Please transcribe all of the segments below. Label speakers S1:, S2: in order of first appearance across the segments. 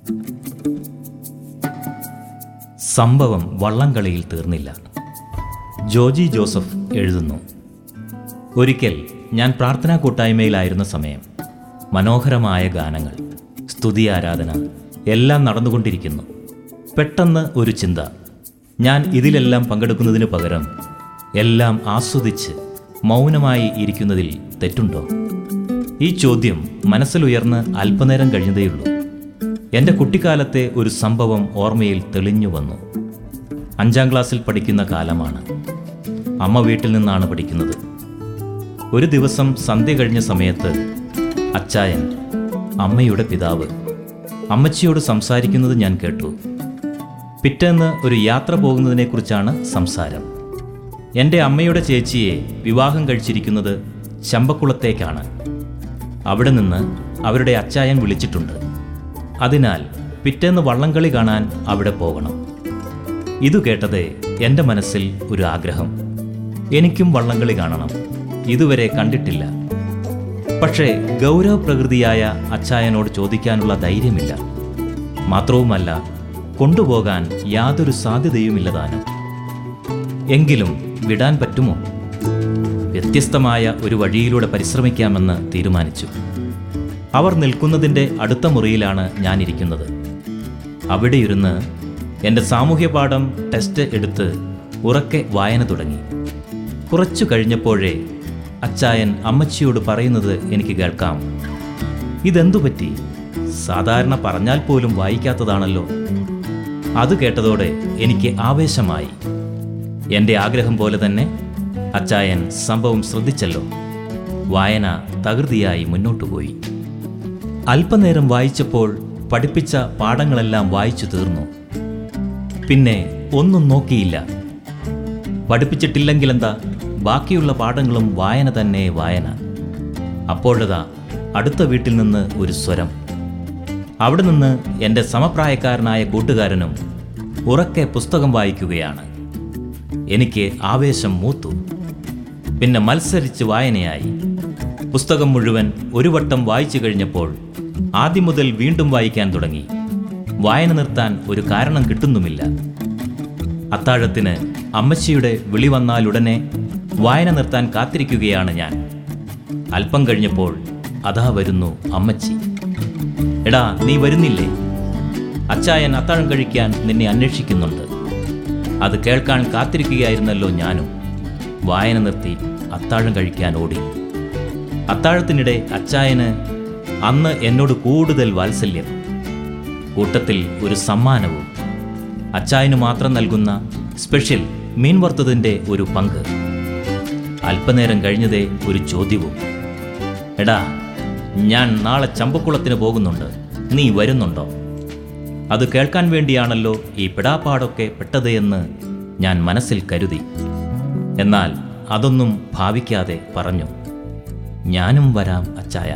S1: സംഭവം വള്ളംകളിയിൽ തീർന്നില്ല ജോജി ജോസഫ് എഴുതുന്നു ഒരിക്കൽ ഞാൻ പ്രാർത്ഥനാ കൂട്ടായ്മയിലായിരുന്ന സമയം മനോഹരമായ ഗാനങ്ങൾ സ്തുതി ആരാധന എല്ലാം നടന്നുകൊണ്ടിരിക്കുന്നു പെട്ടെന്ന് ഒരു ചിന്ത ഞാൻ ഇതിലെല്ലാം പങ്കെടുക്കുന്നതിന് പകരം എല്ലാം ആസ്വദിച്ച് മൗനമായി ഇരിക്കുന്നതിൽ തെറ്റുണ്ടോ ഈ ചോദ്യം മനസ്സിലുയർന്ന് അല്പനേരം കഴിഞ്ഞതേയുള്ളൂ എൻ്റെ കുട്ടിക്കാലത്തെ ഒരു സംഭവം ഓർമ്മയിൽ തെളിഞ്ഞു വന്നു അഞ്ചാം ക്ലാസ്സിൽ പഠിക്കുന്ന കാലമാണ് അമ്മ വീട്ടിൽ നിന്നാണ് പഠിക്കുന്നത് ഒരു ദിവസം സന്ധ്യ കഴിഞ്ഞ സമയത്ത് അച്ചായൻ അമ്മയുടെ പിതാവ് അമ്മച്ചിയോട് സംസാരിക്കുന്നത് ഞാൻ കേട്ടു പിറ്റേന്ന് ഒരു യാത്ര പോകുന്നതിനെക്കുറിച്ചാണ് സംസാരം എൻ്റെ അമ്മയുടെ ചേച്ചിയെ വിവാഹം കഴിച്ചിരിക്കുന്നത് ചമ്പക്കുളത്തേക്കാണ് അവിടെ നിന്ന് അവരുടെ അച്ചായൻ വിളിച്ചിട്ടുണ്ട് അതിനാൽ പിറ്റേന്ന് വള്ളംകളി കാണാൻ അവിടെ പോകണം ഇതു കേട്ടതേ എൻ്റെ മനസ്സിൽ ഒരു ആഗ്രഹം എനിക്കും വള്ളംകളി കാണണം ഇതുവരെ കണ്ടിട്ടില്ല പക്ഷേ ഗൗരവ പ്രകൃതിയായ അച്ചായനോട് ചോദിക്കാനുള്ള ധൈര്യമില്ല മാത്രവുമല്ല കൊണ്ടുപോകാൻ യാതൊരു സാധ്യതയുമില്ലതാനും എങ്കിലും വിടാൻ പറ്റുമോ വ്യത്യസ്തമായ ഒരു വഴിയിലൂടെ പരിശ്രമിക്കാമെന്ന് തീരുമാനിച്ചു അവർ നിൽക്കുന്നതിൻ്റെ അടുത്ത മുറിയിലാണ് ഞാനിരിക്കുന്നത് അവിടെ ഇരുന്ന് എൻ്റെ സാമൂഹ്യ പാഠം ടെസ്റ്റ് എടുത്ത് ഉറക്കെ വായന തുടങ്ങി കുറച്ചു കഴിഞ്ഞപ്പോഴേ അച്ചായൻ അമ്മച്ചിയോട് പറയുന്നത് എനിക്ക് കേൾക്കാം ഇതെന്തു പറ്റി സാധാരണ പറഞ്ഞാൽ പോലും വായിക്കാത്തതാണല്ലോ അത് കേട്ടതോടെ എനിക്ക് ആവേശമായി എൻ്റെ ആഗ്രഹം പോലെ തന്നെ അച്ചായൻ സംഭവം ശ്രദ്ധിച്ചല്ലോ വായന തകൃതിയായി മുന്നോട്ടു പോയി അല്പനേരം വായിച്ചപ്പോൾ പഠിപ്പിച്ച പാഠങ്ങളെല്ലാം വായിച്ചു തീർന്നു പിന്നെ ഒന്നും നോക്കിയില്ല പഠിപ്പിച്ചിട്ടില്ലെങ്കിലെന്താ ബാക്കിയുള്ള പാഠങ്ങളും വായന തന്നെ വായന അപ്പോഴതാ അടുത്ത വീട്ടിൽ നിന്ന് ഒരു സ്വരം അവിടെ നിന്ന് എൻ്റെ സമപ്രായക്കാരനായ കൂട്ടുകാരനും ഉറക്കെ പുസ്തകം വായിക്കുകയാണ് എനിക്ക് ആവേശം മൂത്തു പിന്നെ മത്സരിച്ച് വായനയായി പുസ്തകം മുഴുവൻ ഒരു വട്ടം വായിച്ചു കഴിഞ്ഞപ്പോൾ ആദ്യം മുതൽ വീണ്ടും വായിക്കാൻ തുടങ്ങി വായന നിർത്താൻ ഒരു കാരണം കിട്ടുന്നുമില്ല അത്താഴത്തിന് അമ്മച്ചിയുടെ വിളി വന്നാലുടനെ വായന നിർത്താൻ കാത്തിരിക്കുകയാണ് ഞാൻ അല്പം കഴിഞ്ഞപ്പോൾ അതാ വരുന്നു അമ്മച്ചി എടാ നീ വരുന്നില്ലേ അച്ചായൻ അത്താഴം കഴിക്കാൻ നിന്നെ അന്വേഷിക്കുന്നുണ്ട് അത് കേൾക്കാൻ കാത്തിരിക്കുകയായിരുന്നല്ലോ ഞാനും വായന നിർത്തി അത്താഴം കഴിക്കാൻ ഓടി അത്താഴത്തിനിടെ അച്ചായന് അന്ന് എന്നോട് കൂടുതൽ വാത്സല്യം കൂട്ടത്തിൽ ഒരു സമ്മാനവും അച്ചായന് മാത്രം നൽകുന്ന സ്പെഷ്യൽ മീൻ വറുത്തതിൻ്റെ ഒരു പങ്ക് അല്പനേരം കഴിഞ്ഞതേ ഒരു ചോദ്യവും എടാ ഞാൻ നാളെ ചമ്പക്കുളത്തിന് പോകുന്നുണ്ട് നീ വരുന്നുണ്ടോ അത് കേൾക്കാൻ വേണ്ടിയാണല്ലോ ഈ പിടാപ്പാടൊക്കെ പെട്ടത് എന്ന് ഞാൻ മനസ്സിൽ കരുതി എന്നാൽ അതൊന്നും ഭാവിക്കാതെ പറഞ്ഞു ഞാനും വരാം അച്ചായ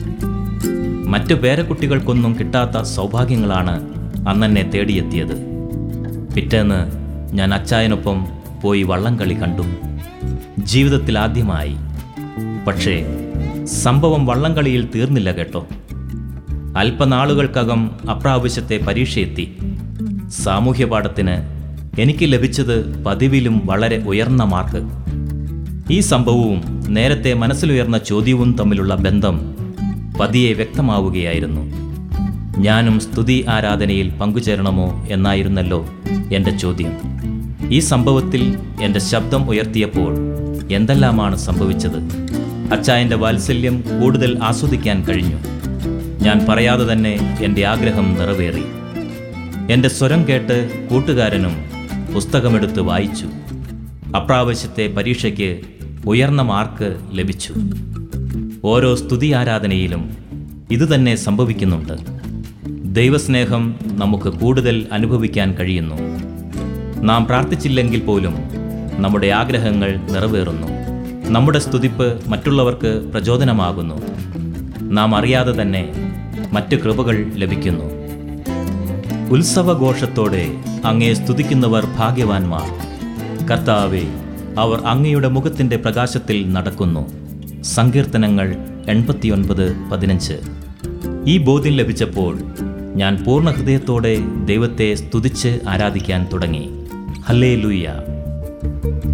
S1: മറ്റു പേരക്കുട്ടികൾക്കൊന്നും കിട്ടാത്ത സൗഭാഗ്യങ്ങളാണ് അന്നെന്നെ തേടിയെത്തിയത് പിറ്റേന്ന് ഞാൻ അച്ചായനൊപ്പം പോയി വള്ളംകളി കണ്ടു ജീവിതത്തിൽ ആദ്യമായി പക്ഷേ സംഭവം വള്ളംകളിയിൽ തീർന്നില്ല കേട്ടോ അല്പനാളുകൾക്കകം അപ്രാവശ്യത്തെ പരീക്ഷയെത്തി സാമൂഹ്യപാഠത്തിന് എനിക്ക് ലഭിച്ചത് പതിവിലും വളരെ ഉയർന്ന മാർക്ക് ഈ സംഭവവും നേരത്തെ മനസ്സിലുയർന്ന ചോദ്യവും തമ്മിലുള്ള ബന്ധം പതിയെ വ്യക്തമാവുകയായിരുന്നു ഞാനും സ്തുതി ആരാധനയിൽ പങ്കുചേരണമോ എന്നായിരുന്നല്ലോ എൻ്റെ ചോദ്യം ഈ സംഭവത്തിൽ എൻ്റെ ശബ്ദം ഉയർത്തിയപ്പോൾ എന്തെല്ലാമാണ് സംഭവിച്ചത് അച്ചായൻ്റെ വാത്സല്യം കൂടുതൽ ആസ്വദിക്കാൻ കഴിഞ്ഞു ഞാൻ പറയാതെ തന്നെ എൻ്റെ ആഗ്രഹം നിറവേറി എൻ്റെ സ്വരം കേട്ട് കൂട്ടുകാരനും പുസ്തകമെടുത്ത് വായിച്ചു അപ്രാവശ്യത്തെ പരീക്ഷയ്ക്ക് ഉയർന്ന മാർക്ക് ലഭിച്ചു ഓരോ സ്തുതി ആരാധനയിലും ഇതുതന്നെ സംഭവിക്കുന്നുണ്ട് ദൈവസ്നേഹം നമുക്ക് കൂടുതൽ അനുഭവിക്കാൻ കഴിയുന്നു നാം പ്രാർത്ഥിച്ചില്ലെങ്കിൽ പോലും നമ്മുടെ ആഗ്രഹങ്ങൾ നിറവേറുന്നു നമ്മുടെ സ്തുതിപ്പ് മറ്റുള്ളവർക്ക് പ്രചോദനമാകുന്നു നാം അറിയാതെ തന്നെ മറ്റ് കൃപകൾ ലഭിക്കുന്നു ഉത്സവഘോഷത്തോടെ അങ്ങേ സ്തുതിക്കുന്നവർ ഭാഗ്യവാന്മാർ കർത്താവെ അവർ അങ്ങയുടെ മുഖത്തിൻ്റെ പ്രകാശത്തിൽ നടക്കുന്നു സങ്കീർത്തനങ്ങൾ എൺപത്തിയൊൻപത് പതിനഞ്ച് ഈ ബോധ്യം ലഭിച്ചപ്പോൾ ഞാൻ പൂർണ്ണ ഹൃദയത്തോടെ ദൈവത്തെ സ്തുതിച്ച് ആരാധിക്കാൻ തുടങ്ങി ഹല്ലേ ലൂയ്യ